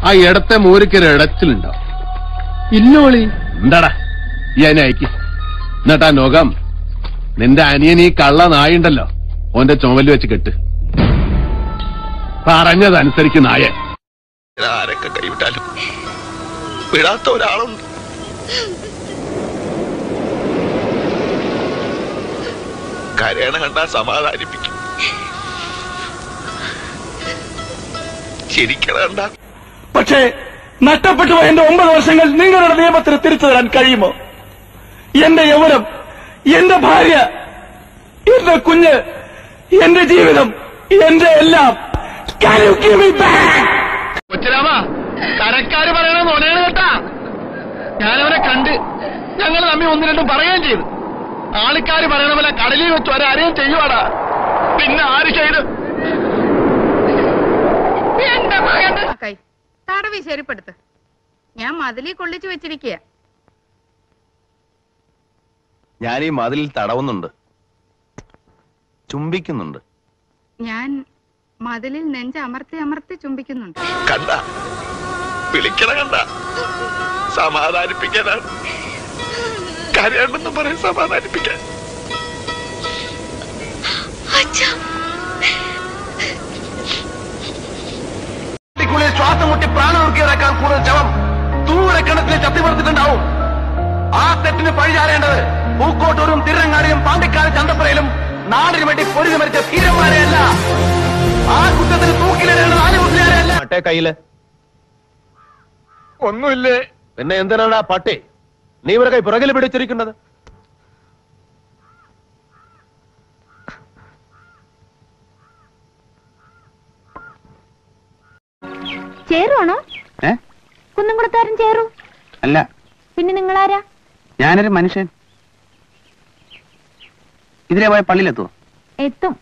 ആ ഇടത്തെ മൂരിക്കൊരു ഇടച്ചിലുണ്ടാവും ഇല്ലോളി എന്താടാ ഈ അതിനെ അയക്ക് എന്നിട്ടാ നോകം നിന്റെ അനിയൻ ഈ കള്ള നായുണ്ടല്ലോ ഓന്റെ ചുമല് വെച്ച് കെട്ട് പറഞ്ഞതനുസരിക്ക് നായ ആരൊക്കെ കൈവിട്ടാലും വിടാത്ത ഒരാളുണ്ട് കരയണ കണ്ടാ സമാധാനിപ്പിക്കും ശരിക്കണ കണ്ടാ പക്ഷേ നഷ്ടപ്പെട്ടു പോയ എന്റെ ഒമ്പത് വർഷങ്ങൾ നിങ്ങളുടെ നിയമത്തിന് തിരിച്ചു തരാൻ കഴിയുമോ എന്റെ യൗവനം എന്റെ ഭാര്യ എന്റെ കുഞ്ഞ് എന്റെ ജീവിതം എന്റെ എല്ലാം Can you give me back? കൊച്ചിരാമ കരക്കാര് പറയണ നുണയാണ് കേട്ടാ ഞാനവനെ കണ്ട് ഞങ്ങൾ തമ്മി ഒന്ന് രണ്ടും പറയുകയും ചെയ്തു ആൾക്കാര് പറയണ പോലെ കടലിൽ വെച്ച് ഒരാരെയും ചെയ്യുവാടാ പിന്നെ ആര് ചെയ്ത് കൈ തടവി ശരിപ്പെടുത്ത് ഞാൻ മതിലിൽ കൊള്ളിച്ചു വെച്ചിരിക്കുക ഞാൻ ഈ മതിലിൽ തടവുന്നുണ്ട് ചുംബിക്കുന്നുണ്ട് ഞാൻ മതിലിൽ നെഞ്ച് അമർത്തി അമർത്തി ചുംബിക്കുന്നുണ്ട് കണ്ട വിളിക്കണ കണ്ട സമാധാനിപ്പിക്കാനാണ് കരയണ്ടെന്ന് പറയാൻ സമാധാനിപ്പിക്കാൻ ുള്ളിൽ ശ്വാസം മുട്ടി പ്രാണം ഉറുക്കിയതിനേക്കാൾ കൂടുതൽ ശവം ദൂരക്കണക്കിന് ചത്തിവർത്തിട്ടുണ്ടാവും ആ തെറ്റിന് പഴിചാരേണ്ടത് പൂക്കോട്ടൂരും തിരങ്ങാടിയും പാണ്ടിക്കാട് ചന്തപ്പുരയിലും നാടിന് വേണ്ടി പൊരുതി മരിച്ച ധീരന്മാരെയല്ല ആ കുറ്റത്തിന് തൂക്കിലിടേണ്ടത് ആലുമുസ്ലിയാരെയല്ല പട്ടേ കയ്യില് ഒന്നുമില്ലേ പിന്നെ എന്തിനാണ് ആ പട്ടി നീ ഇവരെ കൈ പുറകിൽ പിടിച്ചിരിക്കുന്നത് ചേറുവാണോ ഏ കുന്നംകുളത്താരൻ ചേറു അല്ല പിന്നെ നിങ്ങളാരാ ഞാനൊരു മനുഷ്യൻ ഇതിലെ പോയ പള്ളിയിലെത്തുവോ എത്തും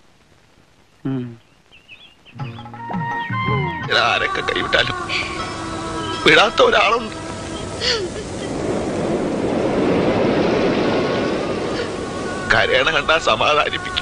ആരൊക്കെ കൈവിട്ടാലും വിടാത്ത ഒരാളുണ്ട് കരയണ കണ്ടാ സമാധാനിപ്പിക്കും